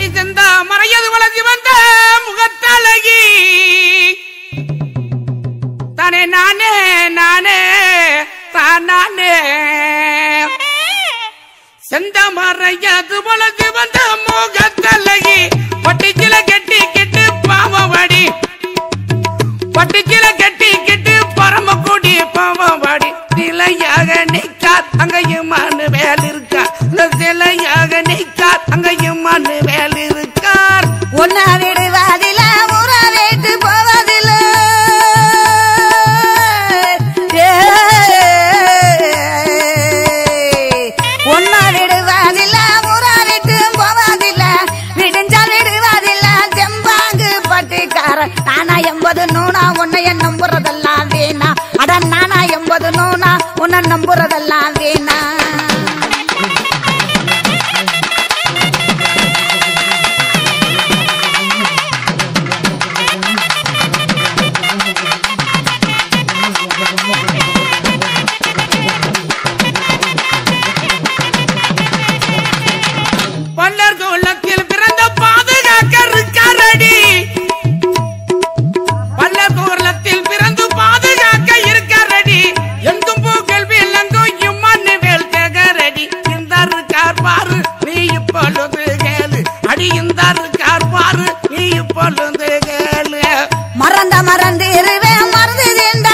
பட்டி செந்த மறையது வளர்ச்சி வந்த முகத்தழகி தானே நானே நானே தான் நானே செந்த மறையது வளர்ச்சி வந்த முகத்தழகி பட்டிச்சில கெட்டி கெட்டு பாவவாடி பட்டுச்சில கெட்டி கெட்டு பரமக்குடி பாவவாடி சிலையாக நிற்கார் அங்கேயும் மனு வேல் இருக்கார் இந்த சிலையாக நிற்கார் அங்கேயும் மனு வேல் இருக்கார் உன்னை விடுவதில உற வீட்டு போவதில்ல உன்னை விடுவதில்ல உற வீட்டு போவதில்ல விடிஞ்சா விடுவதில்ல செம்பாங்கு பட்டிக்கார நானா எண்பது நூனா உன்னைய நம்புறதெல்லாம் வீணா அட நானா எண்பது நூனா உன்னை நம்புறதெல்லாம் வீணா பல்லர் குலத்தில் பிறந்த பாதுகாக்க இருக்காரடி பல்லர் குலத்தில் பிறந்து பாதுகாக்க இருக்காரடி எங்கும் பூக்கள் விலங்கும் இம்மண்ணு வேல் கேகரடி இந்த இருக்கார் பாரு நீ இப்பொழுது கேளு அடி இந்த இருக்கார் பாரு நீ இப்பொழுது கேளு மறந்த மறந்து இருவேன் மறந்து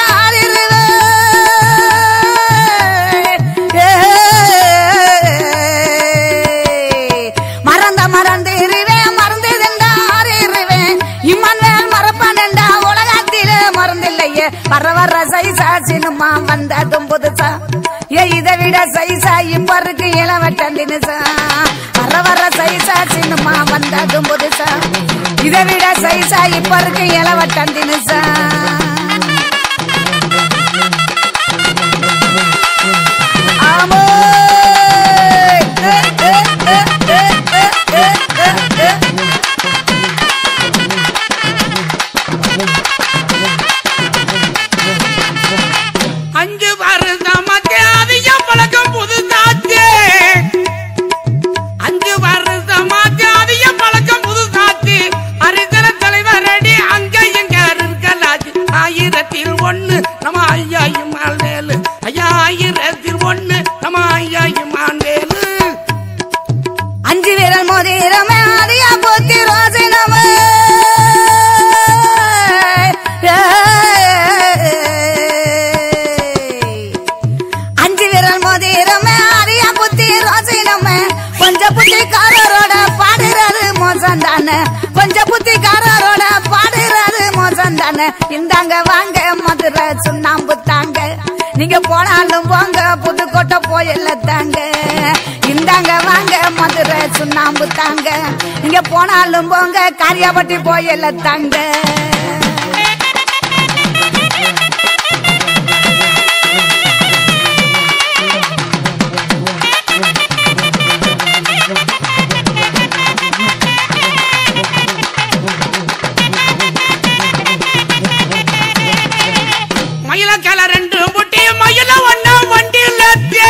மறந்த மறந்து இருவேன் மறந்து இருவேன் இம்மன்வேல் மறப்பானண்டா உலகத்திலே மறந்தில்லையே வர வர சைசா சினிமா வந்ததும் புதுசா ஏ இதை விட சைசா இப்ப இருக்கு இளவட்டம் தினுசா வர வர சைசா சினிமா வந்ததும் புதுசா இதை விட சைசா இப்ப இருக்கு இளவட்டம் தினுசா ஆமோ ஏ, ஏ, ஏ, ஏ, ஏ, ஏ, ஏ, ஏ. அஞ்சு வருஷமாச்சு அதிகம் பழக்கம் புதுசாச்சு அஞ்சு வருஷமாச்சு அதிகம் பழக்கம் புதுசாச்சு அரிசன தலைவர் அடி அங்க எங்க இருக்கலாச்சு ஆயிரத்தில் ஒண்ணு நம்ம ஐயாயும் ஆண்டேலு ஐயா ஆயிரத்தில் ஒண்ணு நம்ம ஐயாயும் ஆண்டேலு அஞ்சு விரல் மோதிரமே அதிகா போத்தி ரோசினமே அஞ்சு விரல் மோதிரமே அதிகா புத்தி ரோசினமே கொஞ்ச புத்திக்காரரோட பாடுறது மோசம் தானே கொஞ்ச புத்திக்காரரோட பாடுறது மோசம் தானே இந்தாங்க வாங்க மதுரை சுண்ணாம்பு தாங்க நீங்க போனாலும் போங்க புதுக்கோட்டை போயில்ல தாங்க இந்தாங்க வாங்க மதுரை சுண்ணாம்பு தாங்க நீங்க போனாலும் போங்க காரியாபட்டி போயில்ல தாங்க மயில கல ரெண்டு முட்டி மயில ஒண்ணு வண்டியில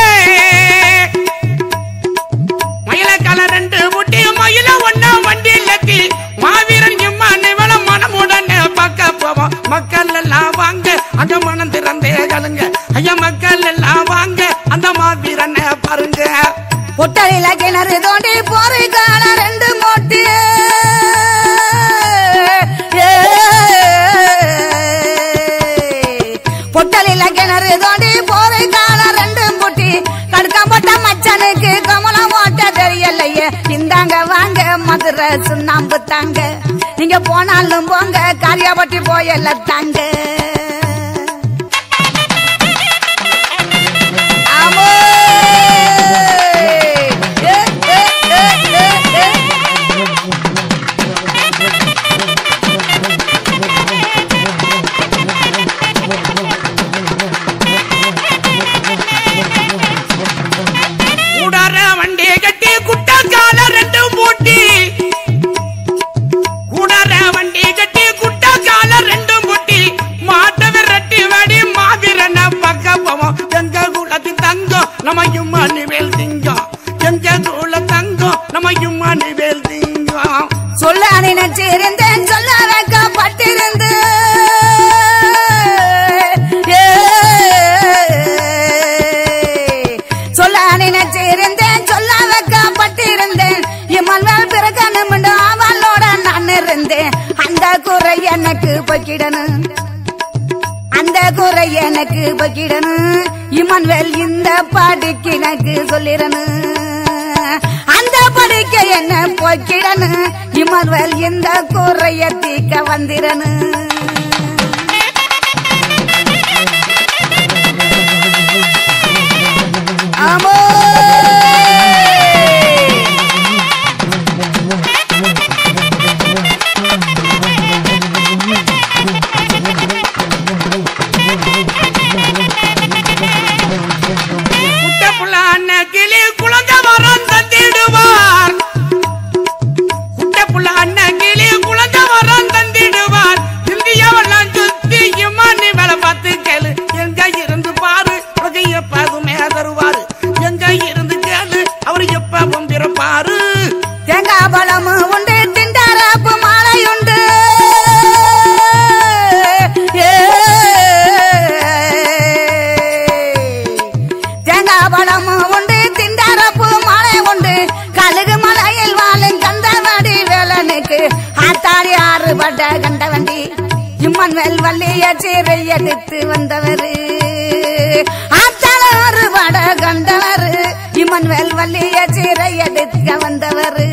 மயில கல ரெண்டு முட்டி மயில ஒண்ணு வண்டியில மாவீரன் இம்மானை வள மனமுடனே பார்க்க போவோம் மக்கள் எல்லாம் வாங்க அந்த மனம் திறந்தே கலுங்க ஐயா மக்கள் எல்லாம் வாங்க அந்த மாவீரனை பாருங்க பொட்டலில கிணறு தோண்டி போரை கால ரெண்டு மோட்டு பொட்டலில கிணறு தோண்டி போரை கால ரெண்டு முட்டி கடுக்கம் போட்ட மச்சனுக்கு கமலம் ஓட்ட தெரியலையே இந்தாங்க வாங்க மதுரை சுண்ணாம்பு தாங்க நீங்க போனாலும் போங்க காரியாபட்டி போயல தாங்க ஆமோ ஏ, ஏ, ஏ, ஏ, ஏ. கூடார வண்டி கட்டி குட்டக்கால ரெண்டு மூட்டி கூடார வண்டி கட்டி குட்டக்கால ரெண்டு மூட்டி மாடு எனக்கு பொக்கிடணும் அந்த குறை எனக்கு பொக்கிடணும் இமன்வேல் இந்த பாடிக்கு எனக்கு சொல்லிடணும் அந்த படிக்க என்ன பொக்கிடணும் இமன்வேல் இந்த குறைய தீக்க வந்திடணும் ஆமோ குட்ட புள்ள அண்ணன் கிளி குழந்தை வரம் தந்திடுவார் குட்ட புள்ள அண்ணன் கிளி குழந்தை வரம் தந்திடுவார் இந்தியாவெல்லாம் சுத்தி இம்மானி வேலை பார்த்து கேளு எங்க இருந்து பாரு உனக்கு எப்பதுமே தருவாரு எங்க இருந்து கேளு அவர் எப்பவும் பிறப்பாரு தேங்காய் பழம் உண்டு திண்டாரப்பு மாலை உண்டு ஏ. தேங்காய் பழம் உண்டு திண்டாரப்பு மாலை உண்டு கழுகு மலையில் வாழும் கந்தவடி வேலனுக்கு ஆத்தாடி ஆறு பட்ட கண்ட வண்டி இம்மன் மேல் வள்ளிய சீரை எடுத்து வந்தவரு ஆத்தாள் ஆறு பட கண்டவர் இம்மன் மேல் வள்ளிய சீரை எடுக்க வந்தவரு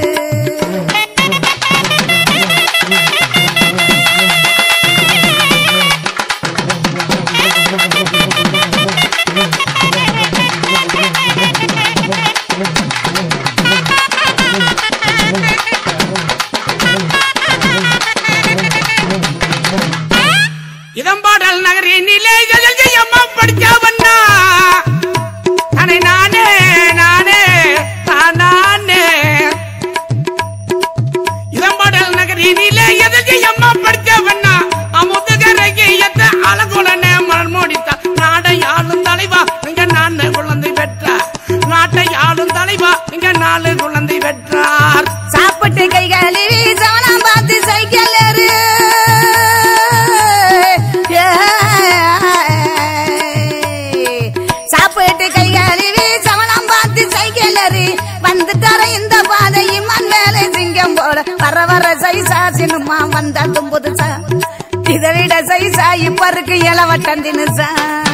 இதம்பாடல் நகரினிலே எழுதி அம்மா படிச்சவண்ணா நானே நானே நானே நான் நானே இதம்பாடல் நகரினிலே எழுதி அம்மா படிச்சவண்ணா அமுதுகரைக்கு எத்த அழகுடனே மலர் முடித்தா நாடை ஆளும் தலைவா இங்க நாலு குழந்தை பெற்றார் நாட்டை ஆளும் தலைவா இங்க நாலு குழந்தை பெற்றார் சாப்பிட்டு கை கழுவி சவனம் பார்த்து சைக்கிள் ஏறு ஏ. சாப்பிட்டு கை கழுவி சவனம் பார்த்து சைக்கிள் ஏறி வந்து தர இந்த பாதை மண் மேலே சிங்கம் போல வர வர சைசா சினுமா வந்தாட்டும் புதுசா இதை விட சைசா இப்ப இருக்கு இளவட்டம் தினுசா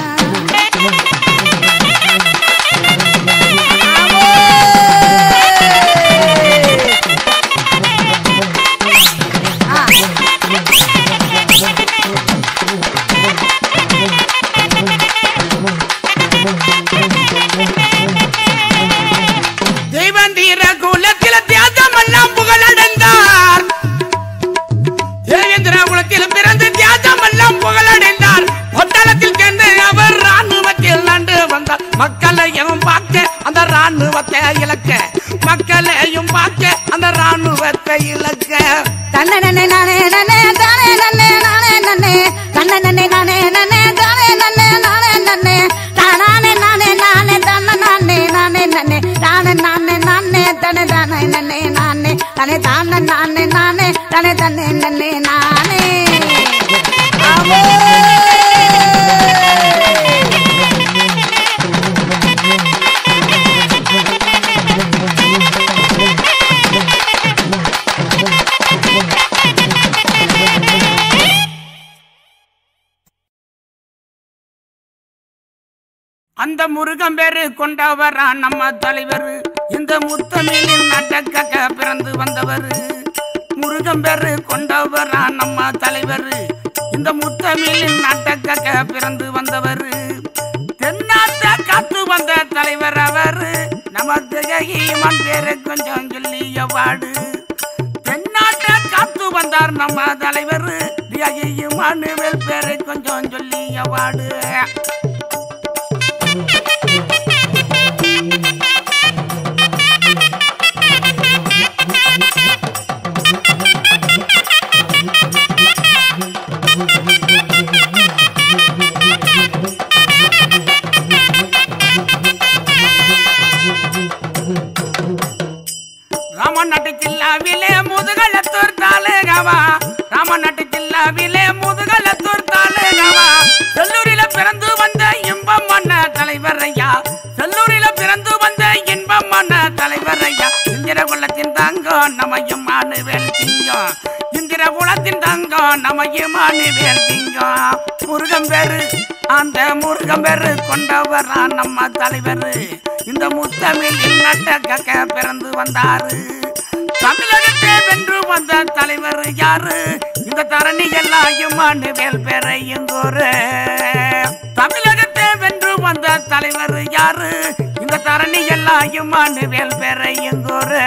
தெய்வந்தீர குலத்தில தியாகமெல்லாம் புகழடைந்தார் தேவேந்திர குலத்தில் பிறந்து தியாகமெல்லாம் புகழடைந்தார் ஒட்டளத்தில் சேர்ந்து அவர் ராணுவத்தில் நண்டு வந்தார் மக்களையும் பார்க்க அந்த ராணுவத்தை இழக்க மக்களையும் பார்க்க அந்த ராணுவத்தை இழக்க தன்ன நன்னே நானே நன்னே தானே நன்னே நானே நன்னே தன்ன நன்னே நானே நன்னே தானே நன்னே நானே நன்னே தானே நானே நானே தன்ன நானே நானே நன்னே தானே நானே நானே தனே தானே நன்னே நானே தனே தானே நானே நானே தனே தன்னே நன்னே நானே ஆவோ அந்த முருகன் பேரு கொண்டவரா நம்ம தலைவர் இந்த முத்தமிழின் நாட்டக்க பிறந்து வந்தவர் முருகன் பேரு கொண்டவரா நம்ம தலைவர் இந்த முத்தமிழின் நாட்டக்க பிறந்து வந்தவர் தென்னாட்ட காத்து வந்த தலைவர் அவர் நமது ஈமான் பேரு கொஞ்சம் சொல்லிய வாடு தென்னாட்ட காத்து வந்தார் நம்ம தலைவர் ஈமானுவேல் பேரு கொஞ்சம் சொல்லிய வாடு ராமநாட்டு ஜில்லாவிலே முதுகலத்தூர் தாலுகாவா ராமநாட்டு ஜில்லாவிலே முதுகலத்தூர் தாலுகாவா செல்லூரில பிறந்து வந்த இன்பம் மன்ன தலைவர் ஐயா செல்லூரில பிறந்து வந்த இன்பம் மன்ன தலைவர் ஐயா இந்திர குலத்தின் தங்கம் நம்ம எம்மானுவேல் சிங்கம் இந்திர குலத்தின் தங்கம் சிங்கம் நம்ம இமானுவேல் சிங்கம் முருகன் பேரு அந்த முருகன் பேரு கொண்டவரா நம்ம தலைவர் இந்த முத்தமிழில் நட்ட கக்க பிறந்து வந்தாரு தமிழகத்தை வென்று வந்த தலைவர் யாரு இந்த தரணி எல்லாம் இமானுவேல் பேரை எங்கூரு தமிழகத்தை வென்று வந்த தலைவர் யாரு இந்த தரணி எல்லாம் இமானுவேல் பேரை எங்கூரு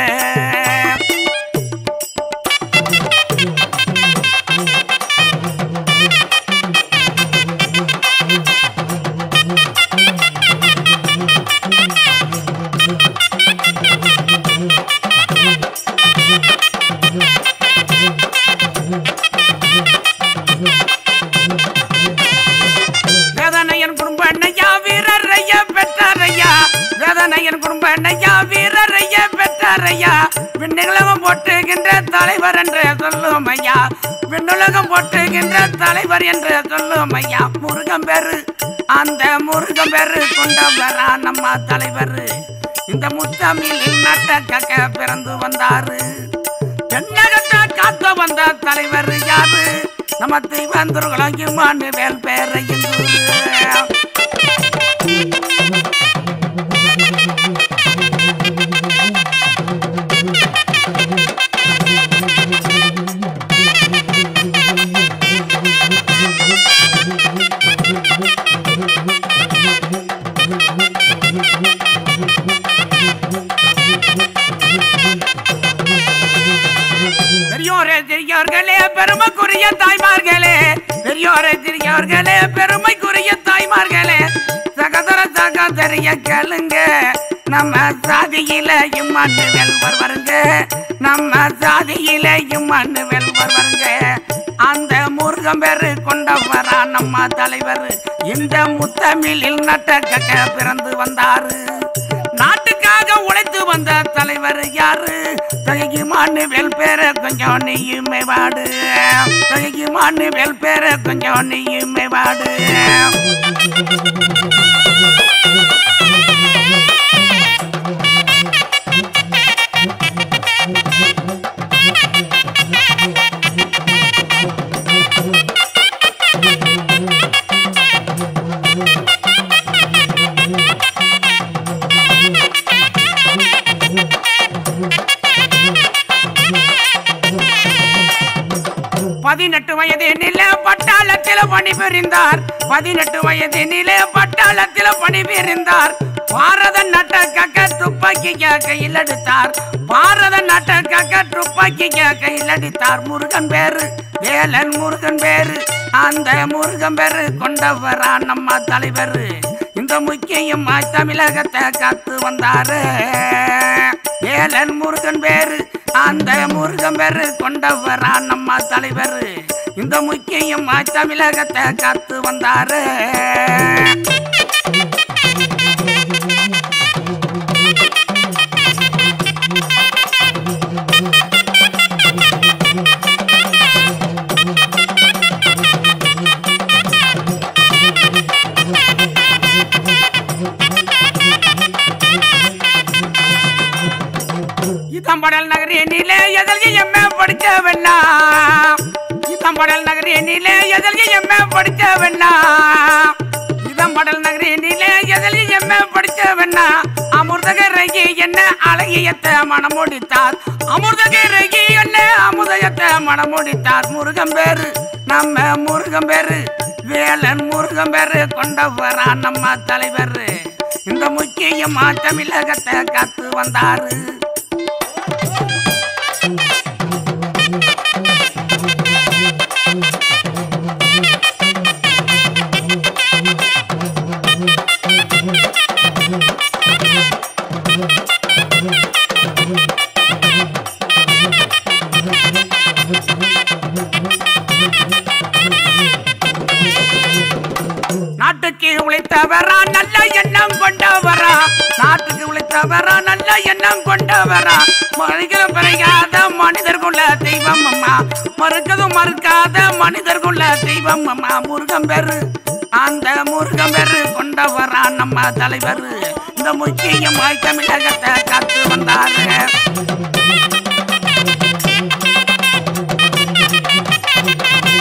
வேதனையன் குடும்ப அண்ணையா வீரரையா பெற்றாரையா வேதனையன் குடும்ப அண்ணையா வீரரையா பெற்றாரையா விண்ணுலகம் போட்டுகின்ற தலைவர் என்று சொல்லும் ஐயா விண்ணுலகம் போட்டுகின்ற தலைவர் என்று சொல்லும் ஐயா முருகன் பேரு அந்த முருகன் பேரு கொண்டவரா நம்ம தலைவர் இந்த முத்தமிழில் நட்ட கக்க பிறந்து வந்தாரு தென்னகத்தை காத்த வந்த தலைவர் யாரு நம்ம தெய்வந்தர்களும் இம்மாண்டு வேல் பேரையும் பெரியோரே சிறியோர்களே பெருமைக்குரிய தாய்மார்களே பெரியோரே சிறியோர்களே பெருமைக்குரிய தாய்மார்களே சகதர சகோதரிய கேளுங்க நம்ம சாதியில இம்மாண்டு வெல்வர் வருங்க நம்ம சாதியில இம்மாண்டு வெல்வர் வருங்க அந்த முருகன் பேரு கொண்டவரா நம்ம தலைவர் இந்த முத்தமிழில் நட்ட கக்க பிறந்து வந்தாரு நாட்டுக்காக உழைத்து வந்த தலைவர் யாரு தகைக்குமான்னு வெல் பேர கொஞ்சம் நீயுமே வாடு தகைக்குமான்னு வெல் பேர கொஞ்சம் நீயுமே வாடு பதினெட்டு வயது நில பட்டாளத்தில் பணிபுரிந்தார் பதினெட்டு வயது நில பட்டாளத்தில் பணிபுரிந்தார் பாரத நாட்ட கக்க துப்பாக்கி கையில் எடுத்தார் பாரத நாட்ட கக்க துப்பாக்கி கையில் அடித்தார் முருகன் பேரு வேலன் முருகன் பேரு அந்த முருகன் பேரு கொண்டவரா நம்ம தலைவர் இந்த முக்கியம் தமிழகத்தை காத்து வந்தாரு வேலன் முருகன் பேரு அந்த முருகன் பேரு கொண்டவரா நம்ம தலைவர் இந்த முக்கியம் தமிழகத்தை காத்து வந்தாரு இதம்படல் நகரினிலே எதற்கு எம்மே படிச்சவண்ணா இதம்படல் நகரினிலே எதற்கு எம்மே படிச்சவண்ணா இதம்படல் நகரினிலே எதற்கு எம்மே படிச்சவண்ணா அமிர்தகரகி என்ன அழகியத்தை மனம் முடித்தார் அமிர்தகரகி என்ன அமுதயத்தை மனம் முடித்தார் முருகன் பேரு நம்ம முருகன் பேரு வேலன் முருகன் பேரு கொண்டவரா நம்ம தலைவர் இந்த முக்கியமா தமிழகத்தை காத்து வந்தாரு நாட்டுக்கு உழைத்தவரா நல்ல எண்ணம் கொண்டவரா நாட்டுக்கு உழைத்தவரா நல்ல எண்ணம் கொண்டவரா மறுக்கதும் பிறகாத மனிதர்குள்ள தெய்வம் அம்மா மறுக்கதும் மறுக்காத மனிதர்குள்ள தெய்வம் அம்மா முருகன் பேரு அந்த முருகன் பேரு கொண்டவரா நம்ம தலைவர் இந்த முக்கியமாய் தமிழகத்தை காத்து வந்தாரு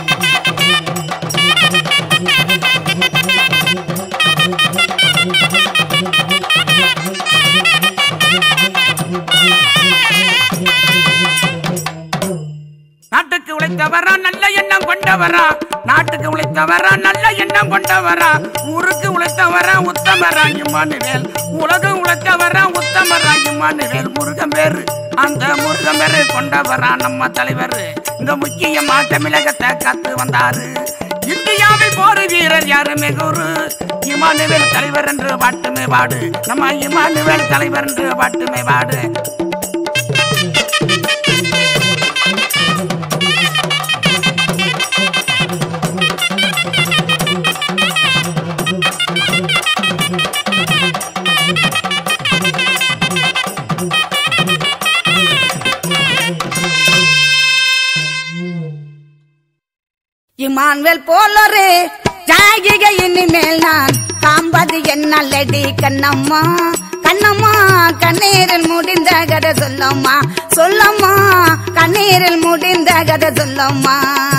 நல்லவரா நாட்டுக்கு உழைத்தவரா நல்ல எண்ணம் கொண்டவரா ஊருக்கு உழைத்தவரா உத்தமரா இம்மானுவேல் உலகம் உழைத்தவரா உத்தமரா இம்மானுவேல் முருகன் பேரு அந்த முருகன் பேரு கொண்டவரா நம்ம தலைவர் இந்த முக்கியமா தமிழகத்தை காத்து வந்தாரு இந்தியாவில் போர் வீரர் யாருமே குரு இமானுவேல் தலைவர் என்று பாட்டுமே பாடு நம்ம இமானுவேல் தலைவர் என்று பாட்டுமே பாடு இமான்வேல் போலரு ஜாகிக இனிமேல் நான் காம்பது என்னல்லடி கண்ணம்மா கண்ணம்மா கண்ணீரில் முடிந்த கதை சொல்லம்மா சொல்லம்மா கண்ணீரில் முடிந்த கதை சொல்லம்மா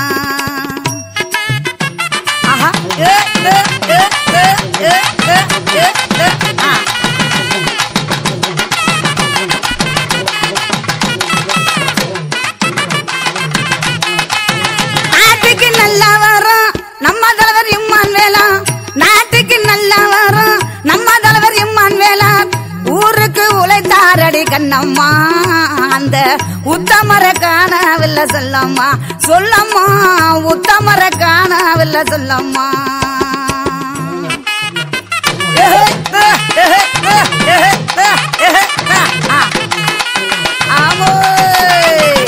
ஆஹா ஏ, ஏ, ஏ, ஏ, ஏ, ஏ, ஏ, ஏ, ஆ. நாட்டுக்கு நல்லா வரும் நம்ம தலைவர் இம்மான் வேலா நாட்டுக்கு நல்லா வரும் நம்ம தலைவர் இம்மான் வேலா ஊருக்கு உழைத்தாரடி கண்ணம்மா அந்த உத்தமர காணவில்லை சொல்லம்மா சொல்லம்மா உத்தமர காணவில்லை சொல்லம்மா ஆமோய்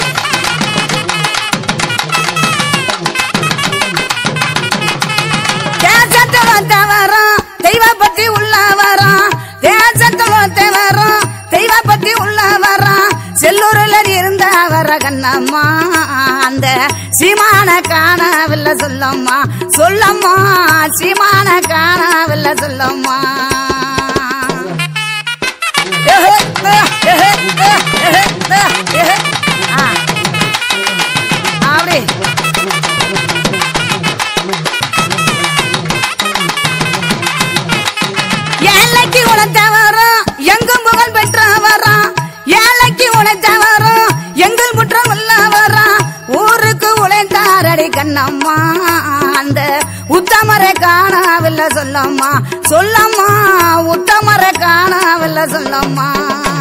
தேசத்தை வந்த வரோம் தெய்வ பத்தி உள்ள வரோம் தேசத்தை வந்த வரோம் தெய்வ பத்தி உள்ள வரோம் செல்லூரில் இருந்த வர கண்ணம்மா அந்த சீமான காணவில்லை சொல்லம்மா சொல்லம்மா சீமான காணவில்லை சொல்லம்மா ஆ. அப்படி ஏழைக்கு உழைத்த வரும் எங்கும் புகழ் பெற்ற வரும் ஏழைக்கு உழைத்த வரும் எங்கள் முற்றம் உள்ள வரும் ஊருக்கு உழைத்தாரடி கண்ணம்மா அந்த உத்தமரை காணவில்லை சொல்லம்மா சொல்லம்மா உத்தமரை காணவில்லை சொல்லம்மா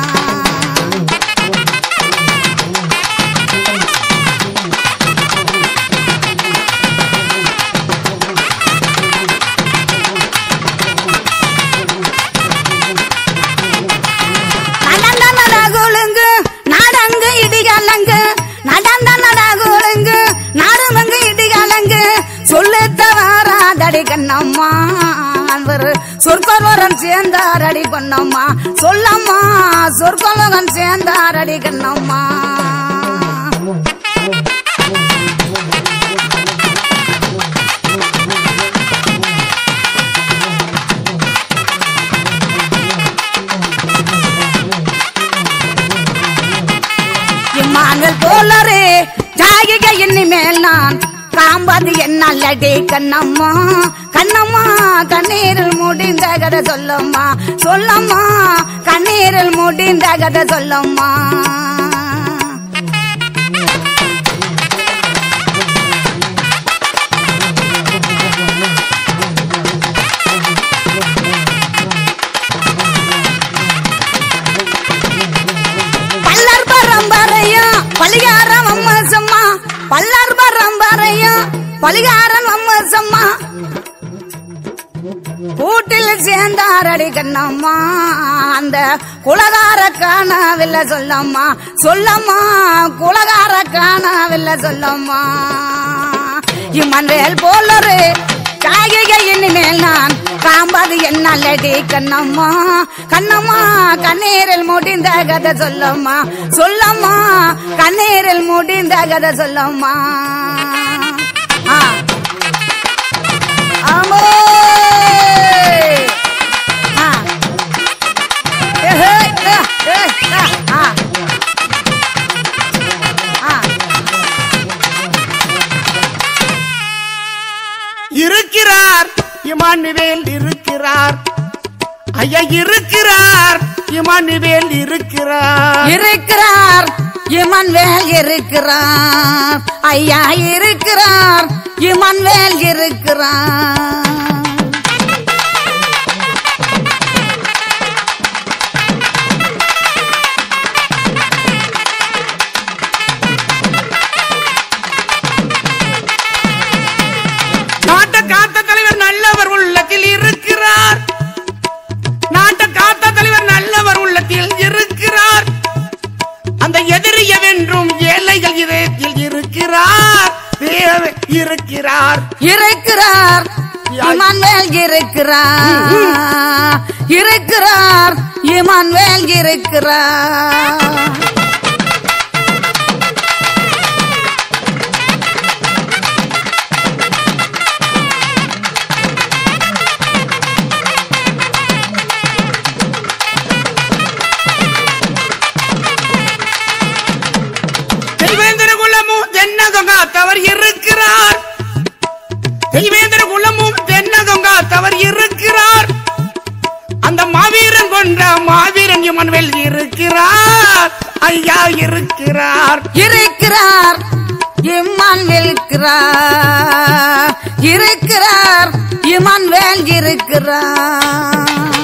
நடந்த நடகுழுங்கு நாடங்கு இடிகலங்கு நடந்த நடகுழுங்கு நாடுமங்கு இடிகலங்கு சொல்லுத்த வாராதடி கண்ணம்மா அவர் சொற்கொலவரன் சேர்ந்தாரடி கண்ணம்மா சொல்லம்மா சொற்கொலவன் சேர்ந்தாரடி கண்ணம்மா இம்மானுவல் போலரு ஜாகிக இனிமேல் நான் காம்பது என்னல்லடி கண்ணம்மா கண்ணம்மா கண்ணீரில் முடிந்த கதை சொல்லம்மா சொல்லம்மா கண்ணீரில் முடிந்த கதை சொல்லம்மா பல்லர் பரம்பரையும் பலிகாரம் அம்மசம்மா பல்லர் பரம்பரையும் பலிகாரம் அம்மசம்மா கூட்டில் சேர்ந்தாரடி கண்ணம்மா அந்த குலகார காணவில்லை சொல்லம்மா சொல்லம்மா குலகார காணவில்லை சொல்லம்மா இம்மன்வேல் போலரு காகிகை இனிமேல் நான் காம்பது என்னல்லடி கண்ணம்மா கண்ணம்மா கண்ணீரில் முடிந்த கதை சொல்லம்மா சொல்லம்மா கண்ணீரில் முடிந்த கதை சொல்லம்மா ஆ ஆமோ ஆ ஏ ஹே ஏ ஏ ஆ ஆ இருக்கிறார் இமானுவேல் இருக்கிறார் ஐயா இருக்கிறார் இமானுவேல் இருக்கிறார் இருக்கிறார் இமன்வேல் இருக்கிறார் ஐயா இருக்கிறார் இமன்வேல் இருக்கிறார் நாட்டை காத்த தலைவர் நல்லவர் உள்ளத்தில் இருக்கிறார் நாட்டை காத்த தலைவர் நல்லவர் உள்ளத்தில் இருக்கிறார் அந்த எதிரிய வென்றும் ஏழைகள் இதயத்தில் இருக்கிறார் தேவ இருக்கிறார் இருக்கிறார் இமான்வேல் இருக்கிறார் இருக்கிறார் இமான்வேல் இருக்கிறார் தெய்வேந்திர குலமும் தென்னகம் காத்தவர் இருக்கிறார் தெய்வேந்திர குலமும் தென்னகம் காத்தவர் இருக்கிறார் அந்த மாவீரன் கொன்ற மாவீரன் இமன்வேல் இருக்கிறார் ஐயா இருக்கிறார் இருக்கிறார் இமான்வேல் இருக்கிறார் இருக்கிறார் இமான்வேல் இருக்கிறார்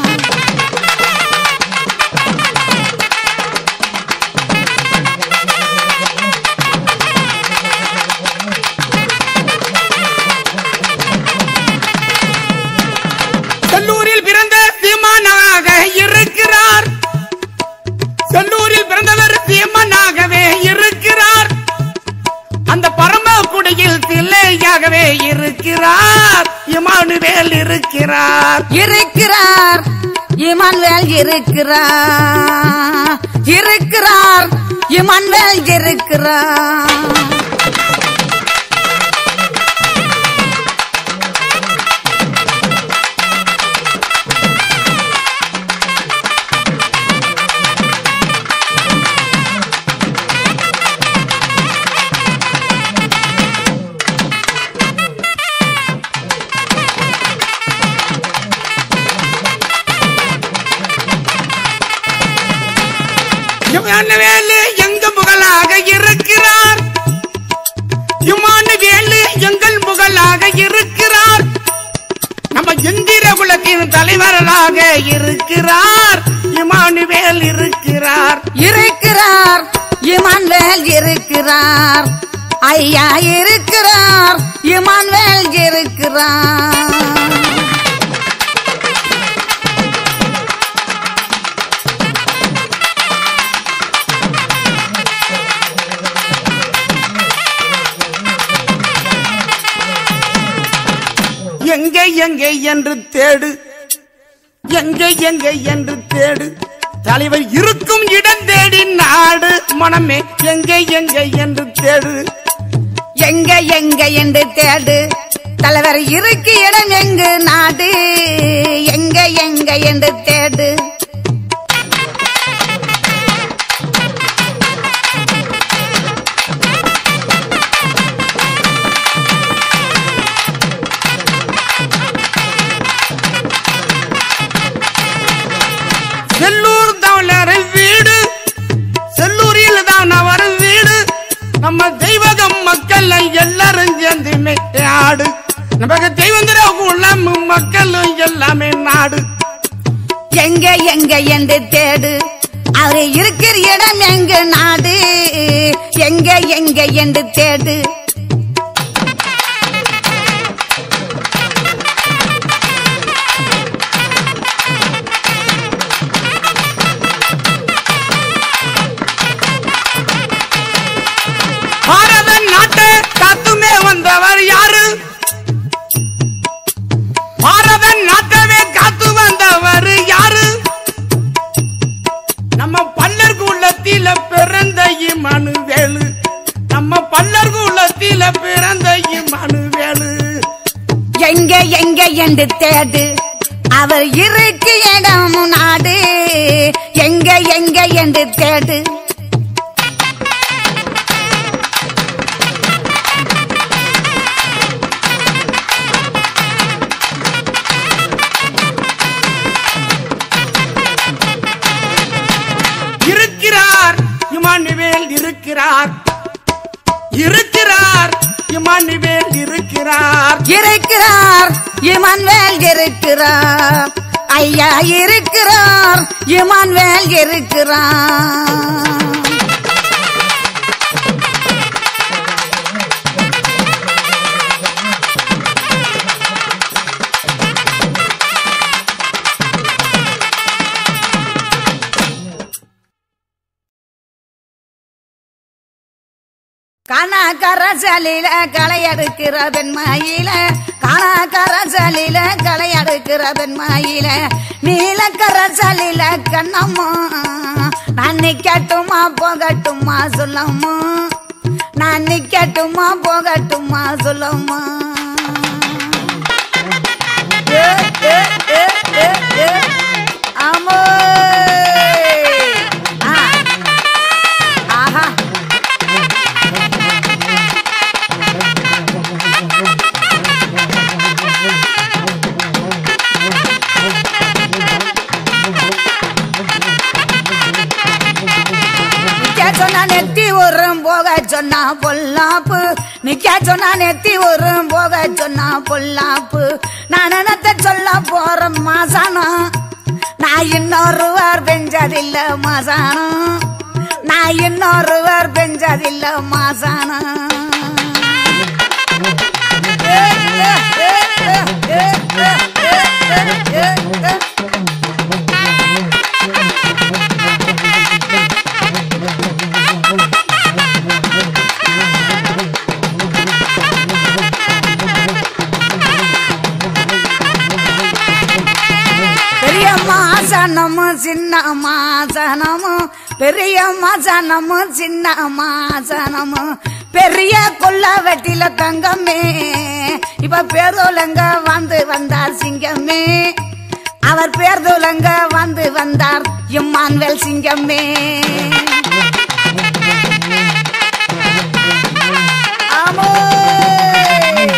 செல்லூரில் பிறந்த சீமானாக இருக்கிறார் செல்லூரில் பிறந்தவர் சீமானாகவே இருக்கிறார் அந்த பரம குடியில் தில்லையாகவே இருக்கிறார் இமானுவேல் இருக்கிறார் இருக்கிறார் இமான்வேல் இருக்கிறார் இருக்கிறார் இமான்வேல் இருக்கிறார் இமானுவேலு எங்க புகழாக இருக்கிறார் இமானுவேலு எங்கள் புகழாக இருக்கிறார் நம்ம இந்திர குலத்தின் தலைவர்களாக இருக்கிறார் இமானுவேல் இருக்கிறார் இருக்கிறார் இமான்வேல் இருக்கிறார் ஐயா இருக்கிறார் இமான்வேல் இருக்கிறார் எங்கே எங்கே என்று தேடு எங்கே எங்கே என்று தேடு தலைவர் இருக்கும் இடம் தேடி நாடு மனமே எங்கே எங்கே என்று தேடு எங்க எங்க என்று தேடு தலைவர் இருக்கு இடம் எங்கு நாடு எங்க எங்க என்று தேடு செல்லூர் தவளர் வீடு செல்லூரில் தான் அவர் வீடு நம்ம தெய்வகம் மக்கள் எல்லாரும் சேர்ந்து ஆடு நமக்கு தெய்வந்திர குளம் மக்களும் எல்லாமே நாடு எங்க எங்க என்று தேடு அவர் இருக்கிற இடம் எங்க நாடு எங்க எங்க என்று தேடு பாரத நாட்டை காத்துமே வந்தவர் யாரு பாரத நாட்டவே காத்து வந்தவர் யாரு நம்ம பல்லர் குலத்தில பிறந்த இமனுவேலு நம்ம பல்லர் குலத்தில பிறந்த இமனுவேலு எங்க எங்க என்று தேடு அவர் இருக்கு இடம் நாடு எங்க எங்க என்று தேடு இருக்கிறார் இமானுவேல் இருக்கிறார் இருக்கிறார் ஐயா இருக்கிறார் இமான்வேல் இருக்கிறார் காணாக்கரசலில களை எடுக்கிற பெண்மாயில காணாக்கரசலில களை எடுக்கிற பெண்மாயில நீலக்கரசலில கண்ணம்மா நான் நிக்கட்டுமா போகட்டுமா சொல்லம்மா நான் நிக்கட்டுமா போகட்டுமா சொல்லம்மா ஏ, ஏ, ஏ, ஏ, ஏ. ஆமோ ஆ. ஆஹா நிக்க சொன்னா நெத்தி உரும் போக சொன்னா பொல்லாப்பு நிக்க சொன்னா நெத்தி உரும் போக சொன்னா பொல்லாப்பு நான் என்னத்த சொல்ல போற மாசானம் நான் இன்னொருவர் பெஞ்சதில்ல மாசானம் நான் இன்னொருவர் பெஞ்சதில்ல மாசானம் ஏ, ஏ, ஏ, ஏ, ஏ, ஏ, ஏ, ஏ, ஏ. பெரிய மாசனமும் சின்ன மாசனமும் பெரிய மாசனமும் சின்ன மாசனமும் பெரிய கொல்ல வெட்டில தங்கமே இப்ப பேருலங்க வந்து வந்தார் சிங்கமே அவர் பேர்துலங்க வந்து வந்தார் இம்மான்வேல் சிங்கமே ஆமோ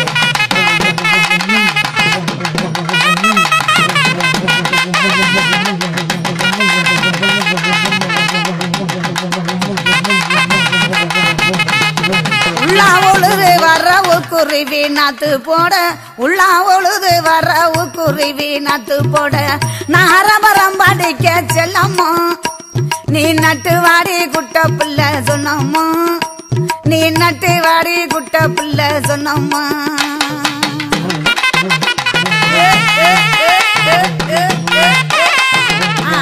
உள்ளா உழுது வர உக்குருவி நாத்து போட உள்ளா உழுது வர உக்குருவி நாத்து போட நாரபரம் படிக்க செல்லம்மா நீ நட்டு வாடி குட்ட புள்ள சொன்னம்மா நீ நட்டு வாடி குட்ட புள்ள சொன்னம்மா ஏ, ஏ, ஏ, ஏ, ஏ, ஏ, ஏ. ஆ.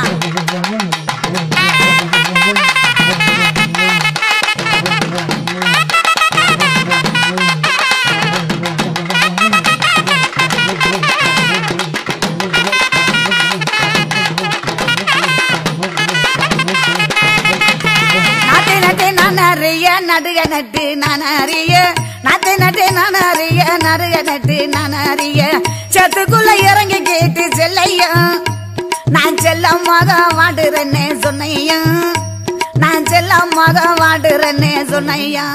நாட்டு நட்டு நான் அறிய நடுக நட்டு நான் அறிய நாட்டு நட்டு நான் அறிய நடுக நட்டு நான் அறிய சத்துக்குள்ள இறங்கி கேட்டு செல்லையா நான் செல்லமாக வாடுறேன்னே சொன்னையா நான் செல்லமாக வாடுறேன்னே சொன்னையா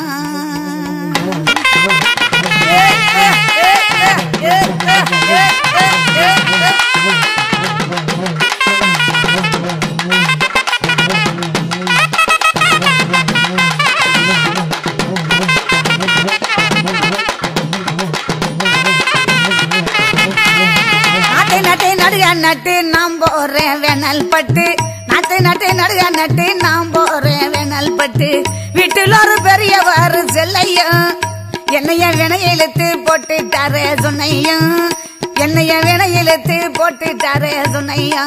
ஏ, ஏ, ஏ, ஏ, ஏ, ஏ, ஏ, ஏ, ஏ, ஏ. நாட்டு நட்டு நடுக நட்டு நாம் போறேன் வேணல் பட்டு நாட்டு நட்டு நடுக நட்டு நாம் போறேன் வேணல் பட்டு வீட்டில் ஒரு பெரியவர் செல்லையும் என்னைய வினையிழுத்து போட்டுட்டாரே சொன்னையும் என்னைய வினையிழுத்து போட்டுட்டாரே சொன்னையா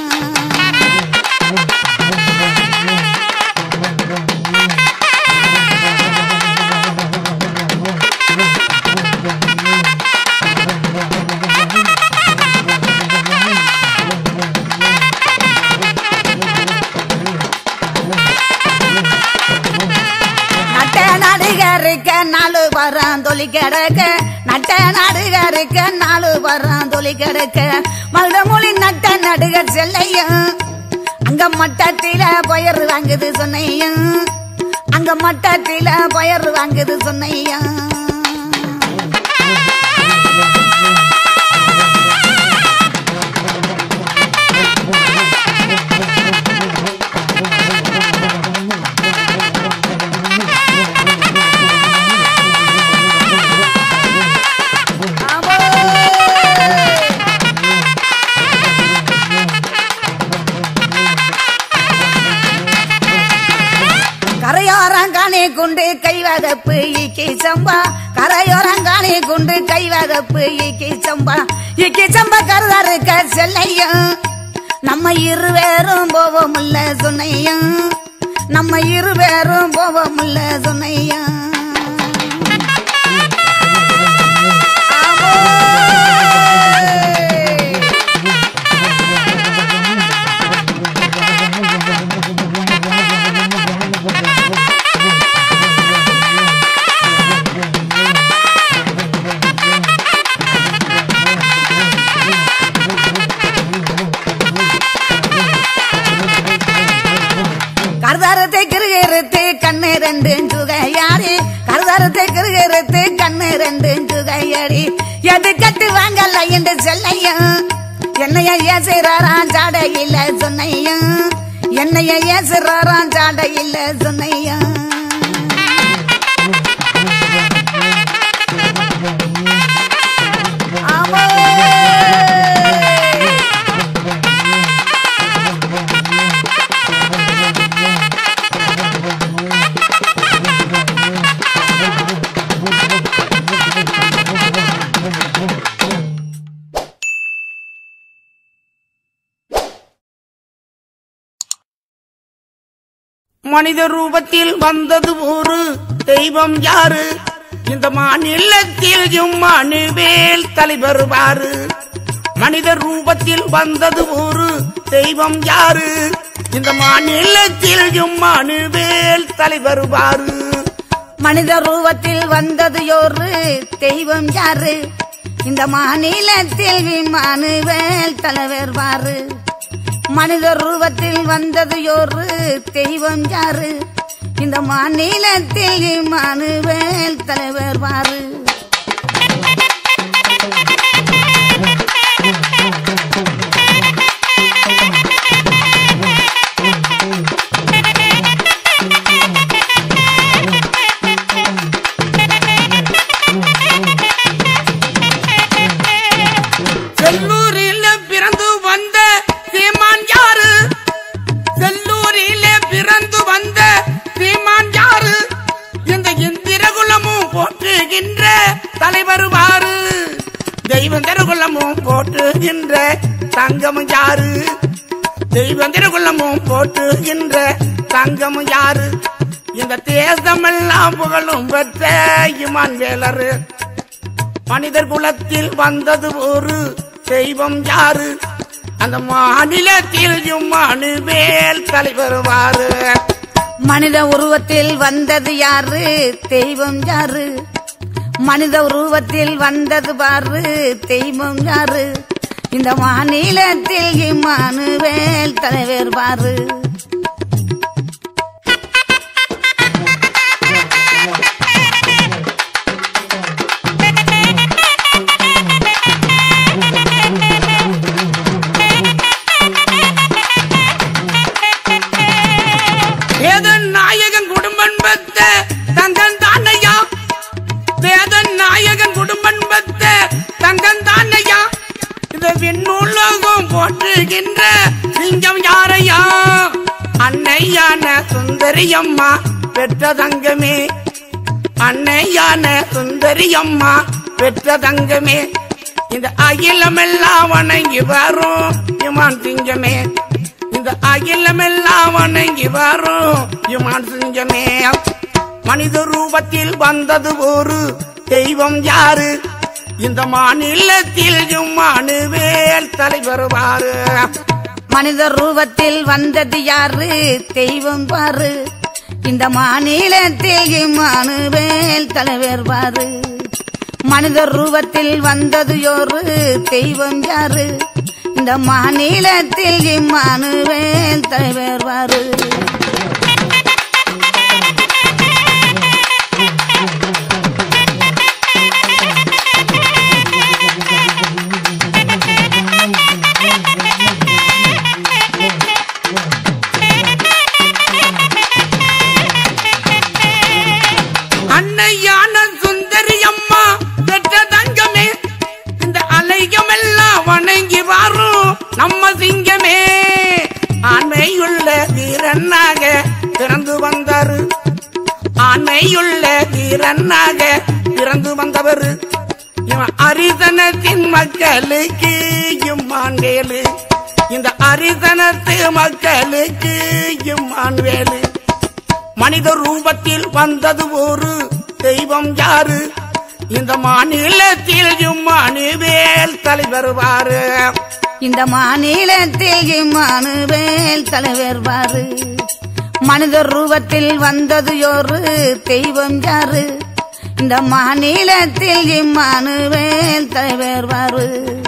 நட்ட நடுகருக்க நாலு வரம் தொலி கிடக்க நட்ட நடுகருக்க நாலு வரம் தொலி கிடக்க மருதமொழி நட்ட நடுக செல்லையும் அங்க மட்டத்தில பயர் வாங்குது சொன்னையும் அங்க மட்டத்தில பயர் வாங்குது சொன்னையும் ஆமோ குண்டு கைவதப்பு இக்கி சம்பா கரையோரங்காணி குண்டு கைவதப்பு இக்கி சம்பா இக்கி சம்பா கருதாருக்க செல்லையும் நம்ம இருவேரும் போவோமுல்ல சொன்னையும் நம்ம இருவேரும் போவோமுல்ல சொன்னையும் ஆமோ கருதாரத்தை கிருகிருத்து கண்ணு ரெண்டு சுகையாடி கருதாரத்தை கிருகிருத்து கண்ணு ரெண்டு சுகையாடி எது கட்டு வாங்கல என்று செல்லையும் என்னைய ஏசுறாராம் ஜாட இல்ல சொன்னையும் என்னைய ஏசுறாராம் ஜாட இல்ல சொன்னையும் ஆமோ மனித ரூபத்தில் வந்தது ஒரு தெய்வம் யாரு இந்த மாநிலத்தில் ஜும்மானுவேல் தலைவர் பாரு மனித ரூபத்தில் வந்தது ஒரு தெய்வம் யாரு இந்த மாநிலத்தில் ஜும்மானுவேல் தலைவர் பாரு மனித ரூபத்தில் வந்தது யோரு தெய்வம் யாரு இந்த மாநிலத்தில் விமானுவேல் தலைவர் வாரு மனித ரூபத்தில் வந்தது யோரு தெய்வம் யாரு இந்த மாநிலத்தில் விமானுவேல் தலைவர் வாரு செல்லூரில் பிறந்து வந்த சீமான் யாரு செல்லூரில் பிறந்து வந்த சீமான் யாரு இந்த இந்திரகுலமும் போற்றுகின்ற தலைவர் வாரு தெய்வந்திரகுலமும் போற்றுகின்ற தங்கமும் யாரு தெய்வந்திரகுலமும் போற்றுகின்ற தங்கமும் யாரு இந்த தேசமெல்லாம் புகழும் பெற்ற இமான் வேலரு மனிதர் குலத்தில் வந்தது ஒரு தெய்வம் யாரு அந்த மாநிலத்தில் ஜும்மானுவேல் தலைவர் வாரு மனித உருவத்தில் வந்தது யாரு தெய்வம் யாரு மனித உருவத்தில் வந்தது பாரு தெய்வம் யாரு இந்த மாநிலத்தில் இம்மானுவேல் தலைவர் பாரு வேதன் நாயகன் குடும்பம் பெத்த தங்கன் தானையா வேதன் நாயகன் குடும்பம் பெத்த தங்கன் தானையா இந்த விண்ணுலகம் போற்றுகின்ற சிங்கம் யாரையா அன்னையான சுந்தரி அம்மா பெற்ற தங்கமே அன்னையான சுந்தரி அம்மா பெற்ற தங்கமே இந்த அகிலமெல்லாம் வணங்கி வரும் இமான் சிங்கமே இந்த அகிலமெல்லாம் வணங்கி வரும் இமான் சிங்கமே மனித ரூபத்தில் வந்தது ஒரு தெய்வம் யாரு இந்த மாநிலத்தில் ஜும்மானுவேல் தலைவர் வாரு மனித ரூபத்தில் வந்தது யாரு தெய்வம் பாரு இந்த மாநிலத்தில் இம்மானுவேல் தலைவர் பாரு மனித ரூபத்தில் வந்தது யோரு தெய்வம் யாரு இந்த மாநிலத்தில் இம்மானுவேல் தலைவர் பாரு அன்னையான சுந்தரி அம்மா பெற்ற தங்கமே இந்த அலைகமெல்லாம் வணங்கி வரும் நம்ம சிங்கமே ஆண்மையுள்ள வீரன் ஆணையுள்ள வீரனாக பிறந்து வந்தவர் இவன் அரிதனத்தின் மக்களுக்கு இம்மான் வேலு இந்த அரிதனத்து மக்களுக்கு இம்மான் வேலு மனித ரூபத்தில் வந்தது ஒரு தெய்வம் யாரு இந்த மாநிலத்தில் இம்மானுவேல் தலைவர் வாரு இந்த மாநிலத்தில் இம்மானுவேல் தலைவர் வாரு மனிதர் ரூபத்தில் வந்தது ஒரு தெய்வம் யாரு இந்த மாநிலத்தில் இம்மானுவேல் தலைவர் வாரு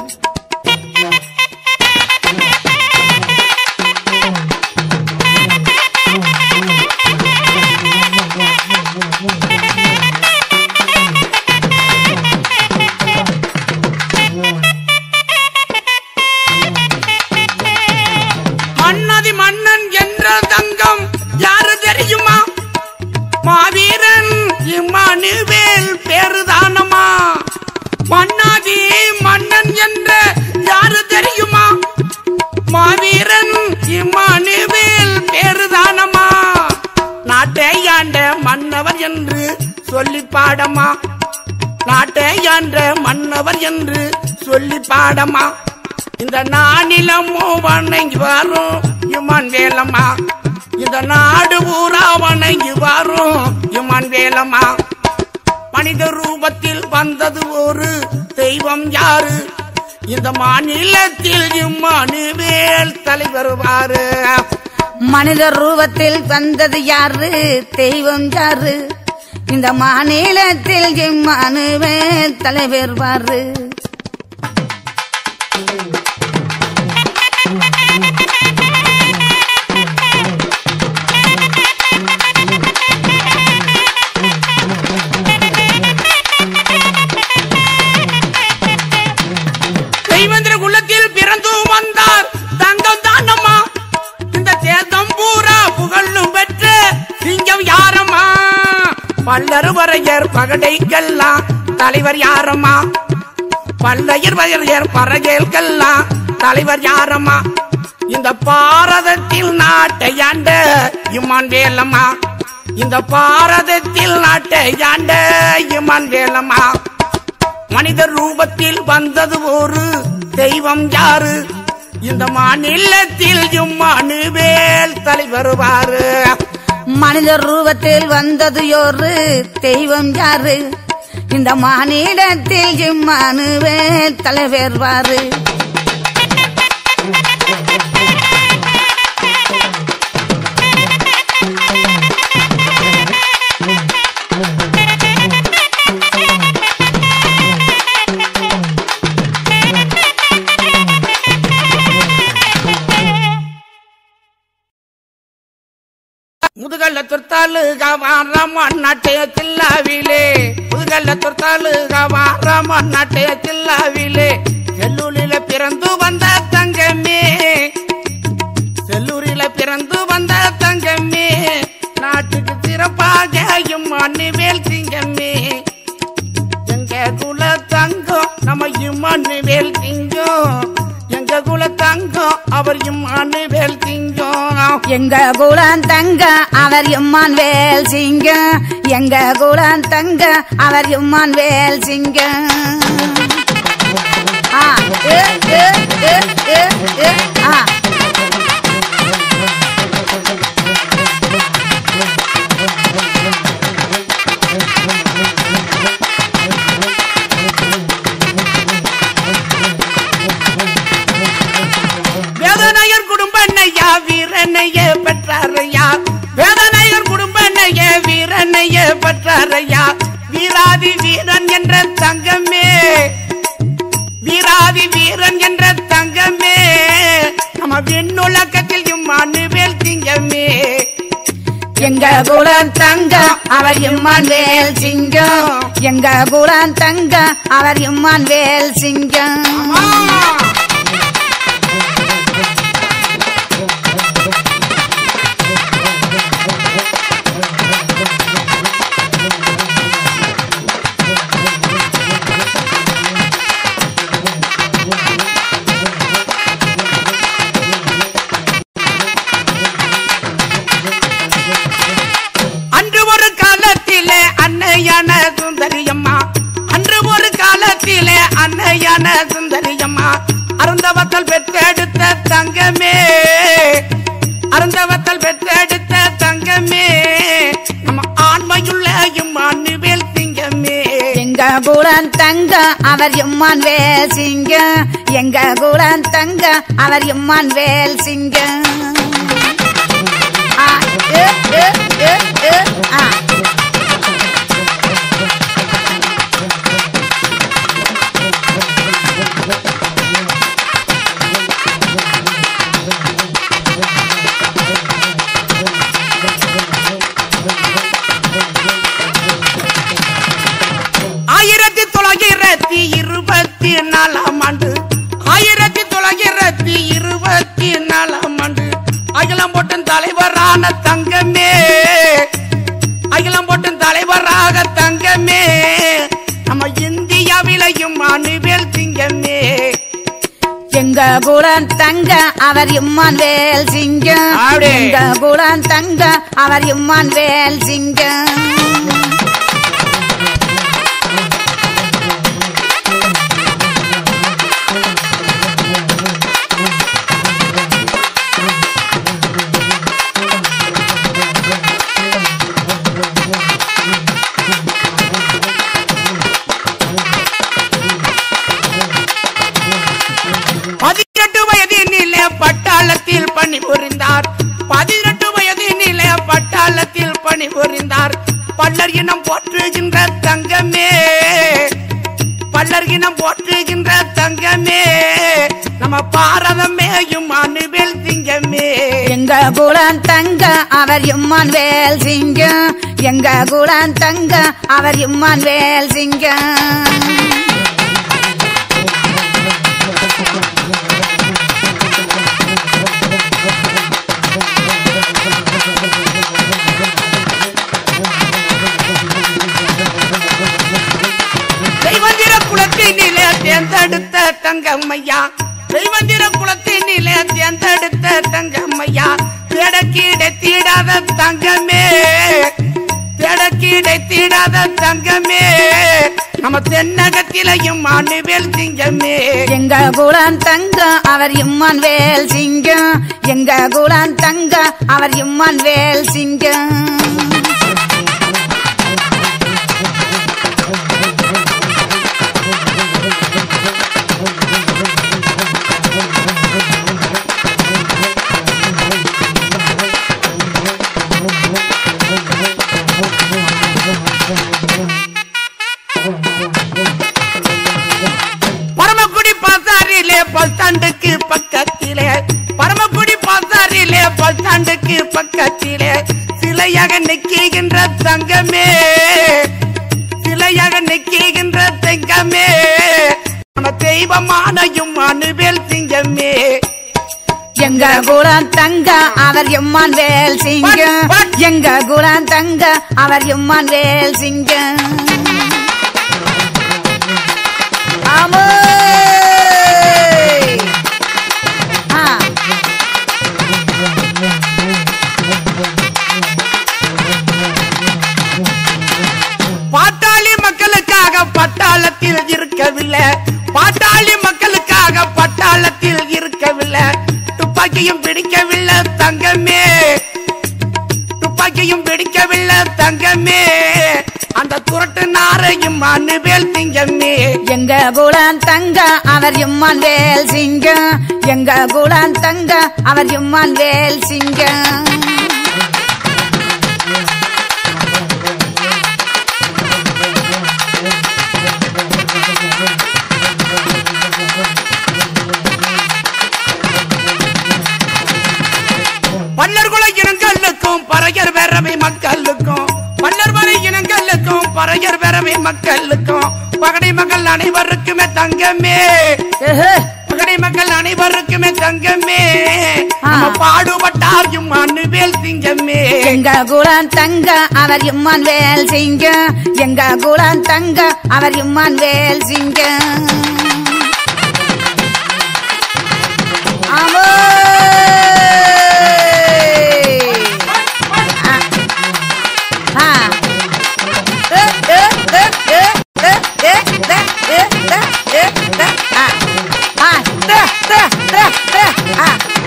மன்னதி மன்னன் என்ற தங்கம் யாரு தெரியுமா மாவீரன் இம்மானுவேல் பேருதானமா மன்னாதி மன்னன் என்ற யாரு தெரியுமா மாவீரன் இம்மானுவேல் பேருதானமா நாட்டை ஆண்ட மன்னவர் என்று சொல்லி பாடமா நாட்டை ஆண்ட மன்னவர் என்று சொல்லி பாடமா இந்த நானிலமோ வணங்கி வரும் இமான் வேலம்மா இந்த நாடு ஊரா வணங்கி வரும் இமான் வேலம்மா மனித ரூபத்தில் வந்தது ஒரு தெய்வம் யாரு இந்த மாநிலத்தில் இம்மானுவேல் தலைவர் வாரு மனிதர் ரூபத்தில் வந்தது யாரு தெய்வம் யாரு இந்த மாநிலத்தில் இம்மானுவேல் தலைவர் வாரு தெய்வந்திர குலத்தில் பிறந்து வந்தார் தங்கம் தானம்மா இந்த தேசம் பூரா புகழும் பெற்ற சிங்கம் யாரம்மா பல்லர் வரையர் பகடைக்கெல்லாம் தலைவர் யாரம்மா பல்லையர் வரையர் பறகைக்கெல்லாம் தலைவர் யாரம்மா இந்த பாரதத்தில் நாட்டை ஆண்ட இம்மான் வேலம்மா இந்த பாரதத்தில் நாட்டை ஆண்ட இம்மான் வேலம்மா மனித ரூபத்தில் வந்தது ஒரு தெய்வம் யாரு இந்த மாநிலத்தில் இம்மானுவேல் தலைவர் வாரு மனிதர் ரூபத்தில் வந்தது ஒரு தெய்வம் யாரு இந்த மாநிலத்தில் இம்மானுவேல் தலைவர் வாரு முதுகல்ல தொர்த்தாலு கவாரமன் நாட்டைய தில்லாவிலே முதுகல்ல தொர்த்தாலு கவாரமன் நாட்டைய தில்லாவிலே செல்லூரில பிறந்து வந்த தங்கமே செல்லூரில பிறந்து வந்த தங்கமே நாட்டுக்கு சிறப்பாக இம்மானுவேல் சிங்கமே எங்க குல தங்கம் நம்ம இம்மானுவேல் சிங்கம் எங்க குல தங்கம் அவர் இம்மானுவேல் சிங்கம் எங்க குலம் தங்க அவர் எம்மான் வேல் சிங்க எங்க குலம் தங்க அவர் எம்மான் வேல் சிங்க ஆ, ஏ, ஏ, ஏ, ஏ, ஏ, ஆ. வேதனையர் குடும்ப நையா வீரனைய பெற்றாரையா வேதனையர் குடும்ப நைய வீரனைய பெற்றாரையா வீராதி வீரன் என்ற தங்கமே வீராதி வீரன் என்ற தங்கமே நம்ம விண்ணுலகத்தில் இம்மானுவேல் திங்கமே எங்க குலம் தங்க அவர் எம்மான் வேல் சிங்கம் எங்க குலம் தங்க அவர் எம்மான் வேல் சிங்கம் அன்று ஒரு காலத்தில தங்கமே அருந்தவத்தல் பெற்றெடுத்த தங்கமே நம்ம ஆண்மையுள்ள இம்மானுவேல் திங்கமே எங்க கூடன் தங்க அவர் எம்மான் வேல் சிங்க எங்க கூடன் தங்க அவர் எம்மான் வேல் சிங்க ஆ, ஏ, ஏ, ஏ, ஏ, ஆ. ஆயிரத்தி தொள்ளாயிரத்தி இருபத்தி நாலாம் ஆண்டு ஆயிரத்தி தொள்ளாயிரத்தி இருபத்தி நாலாம் ஆண்டு அகிலம் போட்டும் தலைவரான தங்கமே அகிலம் போட்டும் தலைவராக தங்கமே நம்ம இந்தியாவிலையும் அணுவேல் திங்கமே எங்க கூடன் தங்க அவர் இம்மான் வேல் சிங்க அப்படி. எங்க கூடன் தங்க அவர் இம்மான் வேல் சிங்க பதினெட்டு வயதினிலே பட்டாளத்தில் பணிபுரிந்தார் பதினெட்டு வயதினிலே பட்டாளத்தில் பணிபுரிந்தார் பல்லர் இனம் போற்றுகின்ற தங்கமே பல்லர் இனம் போற்றுகின்ற தங்கமே நம்ம பாரதமேயும் அணுவேல் திங்கமே எங்க கூடன் தங்க அவர் இம்மான் வேல் சிங்க எங்க கூடன் தங்க அவர் இம்மான் வேல் சிங்க தெய்வந்திர குலத்தினிலே தேர்ந்தெடுத்த தங்கம்மையா தெய்வந்திர குலத்தினிலே தேர்ந்தெடுத்த தங்கம்மையா தேடக்கீடை தீடாத தங்கமே தேடக்கீடை தீடாத தங்கமே நம்ம தென்னகத்திலையும் அணுவேல் திங்கமே எங்க கூடன் தங்க அவர் இம்மான் வேல் சிங்க எங்க கூடன் தங்க அவர் இம்மான் வேல் சிங்க பரமக்குடி பாசாரிலே பல்தாண்டுக்கு பக்கத்திலே பரமக்குடி பாசாரிலே பல்தாண்டுக்கு பக்கத்திலே சிலையாக நிற்கின்ற தங்கமே சிலையாக நிற்கின்ற தங்கமே நம்ம தெய்வமானையும் அணுவேல் திங்கமே எங்க கூடன் தங்க அவர் எம்மான் வேல் சிங்க எங்க கூடன் தங்க அவர் எம்மான் வேல் சிங்க ஆமோ ஆ பாட்டாளி மக்களுக்காக பட்டாளத்தில் இருக்கவில்லை பாட்டாளி மக்களுக்காக பட்டாளத்தில் இருக்கவில்லை துப்பாக்கியும் பிடிக்கவில்லை தங்கமே துப்பாக்கியும் பிடிக்கவில்லை தங்கமே அந்த துரட்டு நாரையும் அணுவேல் திங்கமே எங்க கூடன் தங்க அவர் எம்மான் வேல் சிங்க எங்க கூடன் தங்க அவர் எம்மான் வேல் சிங்க பல்லர்குல இனங்களுக்கும் பறையர் பேரவை மக்களுக்கும் பல்லர் வரை இனங்களுக்கும் பறையர் பேரவை மக்களுக்கும் பகடை மக்கள் அனைவருக்குமே தங்கமே ஏஹே, பகடை மக்கள் அனைவருக்குமே தங்கமே ஆ. நம்ம பாடுபட்டார் அணுவேல் திங்கமே எங்க கூடன் தங்க அவர் எம்மான் வேல் சிங்க எங்க கூடன் தங்க அவர் எம்மான் வேல் சிங்க ஆமோ ஆ. ஆ. ஏ, ஏ, ஏ, ஏ, ஏ, ஏ, ஏ, ஏ, ஏ, ஏ, ஏ, ஆ. ஆ, தே, தே, தே, தே, ஆ.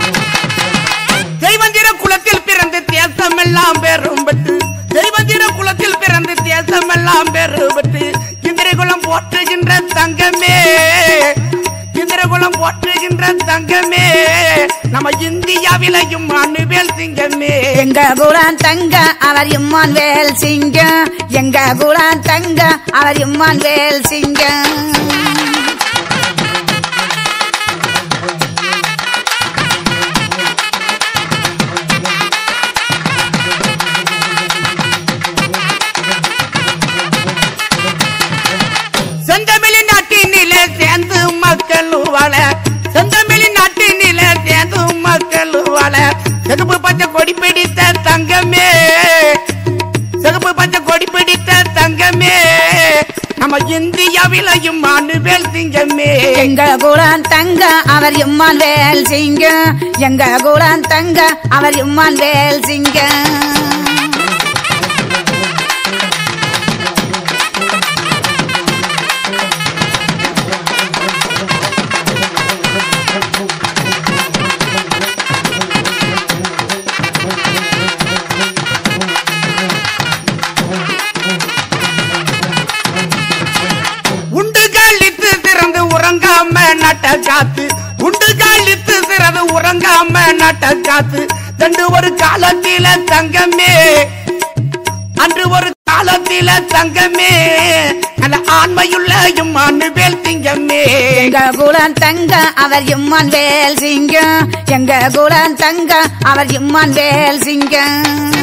தங்கமே இந்திரகுலம் போற்றுகின்ற தங்கமே நம்ம இந்தியாவிலையும் அணுவேல் சிங்கமே எங்க குலான் தங்க அவர் இம்மான் வேல் சிங்கம் எங்க குலான் தங்க அவர் இம்மான் வேல் சிங்கம் செந்தமிழின் நாட்டினிலே சேர்ந்து மக்கள் வாழ செந்தமிழின் நாட்டினிலே சேர்ந்து மக்கள் வாழ செகுப்பு பச்சை கொடி பிடித்த தங்கமே செகுப்பு பச்சை கொடி பிடித்த தங்கமே நம்ம இந்தியாவிலையும் அணுவேல் சிங்கமே எங்க குலான் தங்க அவர் இம்மான் வேல் சிங்கம் எங்க குலான் தங்க அவர் இம்மான் வேல் சிங்கம் உண்டு காலித்து திறந்து உறங்காம நட்ட காத்து உண்டு காலித்து திறந்து உறங்காம நட்ட காத்து தண்டு ஒரு காலத்தில தங்கமே அன்று ஒரு காலத்தில தங்கமே அந்த ஆண்மையுள்ள அணுவேல் திங்கமே எங்க குலான் தங்க அவர் இம்மான் வேல் சிங்கம் எங்க குலான் தங்க அவர் இம்மான் வேல் சிங்கம்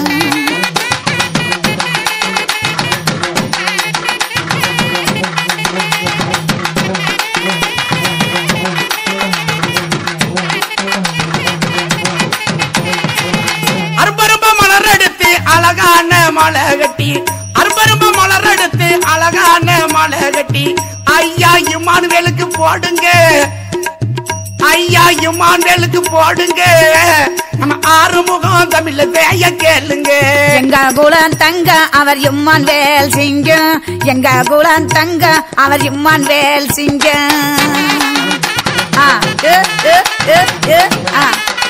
அரும்பரும்ப மலர் எடுத்து அழகான மலை கட்டி அரும்பரும்ப மலர் எடுத்து அழகான மலை கட்டி ஐயா இம்மானுவேலுக்கு போடுங்க ஐயா இம்மானுவேலுக்கு போடுங்க நம்ம ஆறுமுகம் தமிழ்ல வேய கேளுங்க எங்க குலான் தங்க அவர் இம்மான் வேல் சிங்கம் எங்க குலான் தங்க அவர் இம்மான் வேல் சிங்கம் ஆ, ஏ, ஏ, ஏ, ஏ, ஆ.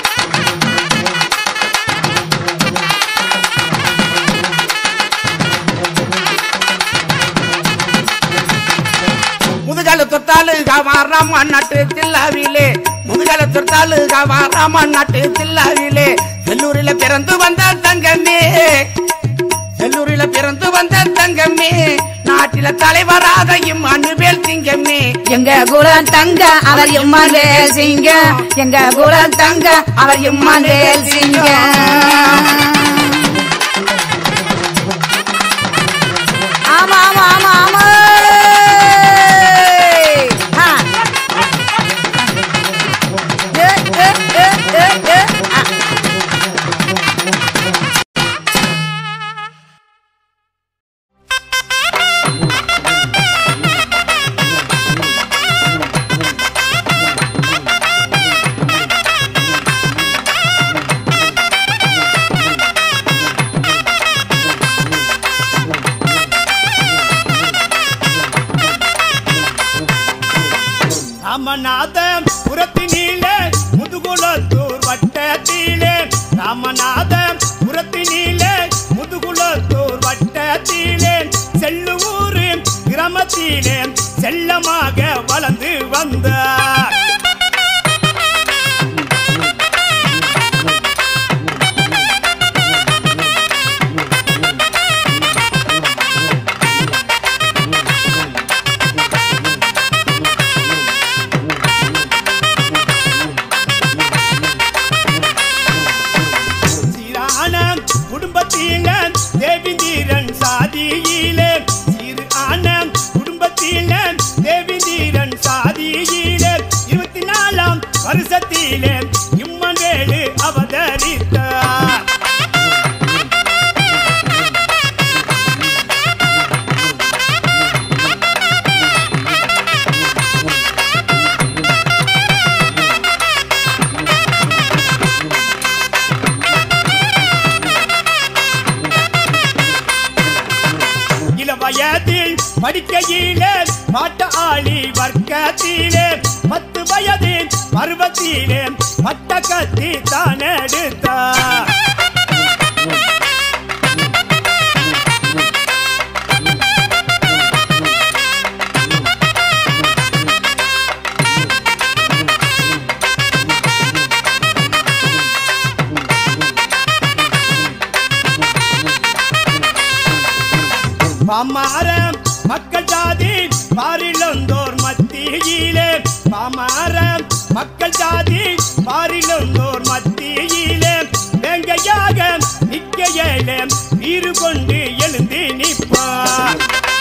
முதுகால தொத்தாலு காவாராம நாட்டு தில்லாவிலே முதுகால தொத்தாலு காவாராம நாட்டு தில்லாவிலே செல்லூரில பிறந்து வந்த தங்கமே செல்லூரில பிறந்து வந்த தங்கமே நாட்டில தலைவராக இம் அணுவேல் திங்கமே எங்க குலான் தங்க அவர் இம்மான் வேல் சிங்கம் எங்க குலான் தங்க அவர் இம்மான் வேல் சிங்கம் ஆமா ஆமா ஆமா ஆமா ஆ. ஏ, ஏ, ஏ, ஏ, ஏ. ஆ. ராமநாதம் புறத்தினிலே முதுகுலத்தூர் வட்டத்திலே ராமநாதம் புறத்தினிலே முதுகுலத்தூர் வட்டத்திலே செல்லுவூர் கிராமத்திலே செல்லமாக வளர்ந்து வந்தார் சீரான குடும்பத்தில தேவிந்தீரன் சாதியிலே சிறு ஆன குடும்பத்தில தேவிந்தீரன் சாதியிலே இருபத்தி நாலாம் வருஷத்திலே இம்மன்வேலு அவதரித்தார் இள வயதில் படிக்கையிலே மாட்ட ஆளி வர்க்கத்திலே பத்து வயதில் பருவத்திலே மட்ட கத்தி தான் எடுத்தார் பாமார மக்கள் ஜாதி பாரிலந்தோர் மத்தியிலே பாமார மக்கள் ஜாதி பாரிலந்தோர் மத்தியிலே வேங்கையாக நிக்கையிலே வீறு கொண்டு எழுந்து நிற்பார்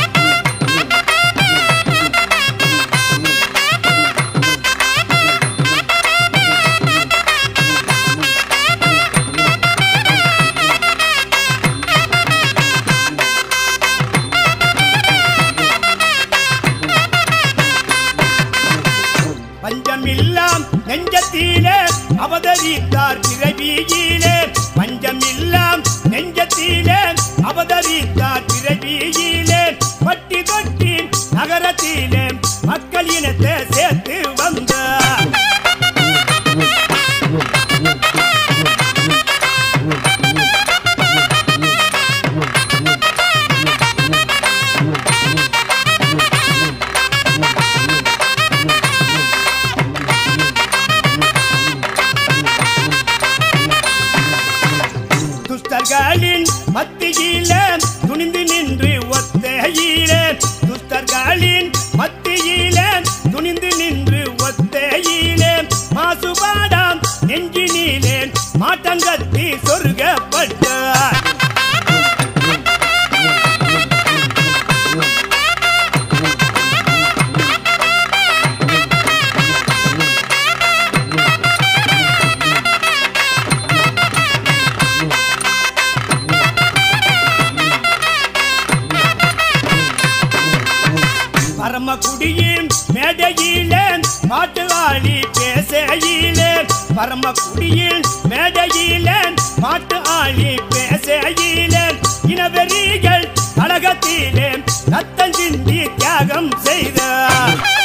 பஞ்சமில்லாம் நெஞ்சத்திலே அவதரித்தார் பிறவியிலே பஞ்சமில்லாம் நெஞ்சத்திலே அவதரித்தார் பிறவியிலே பட்டி தொட்டி நகரத்திலே மக்கள் இனத்தை சேர்த்து வந்தார் துஷ்டர்களின் மத்தியிலே துணிந்து நின்று ஒத்தையிலே துஷ்டர்களின் மத்தியிலே துணிந்து நின்று ஒத்தையிலே மாசுபாடாம் நெஞ்சினிலே மாட்டங்கத்தி சொருகப்பட்டார் பரமக்குடியின் மேடையிலே பாட்டு பேசையிலே பரமக்குடியின் மேடையிலே பாட்டு ஆளி பேசையிலே இனவெறிகள் கழகத்திலே ரத்தம் சிந்தி தியாகம் செய்தார்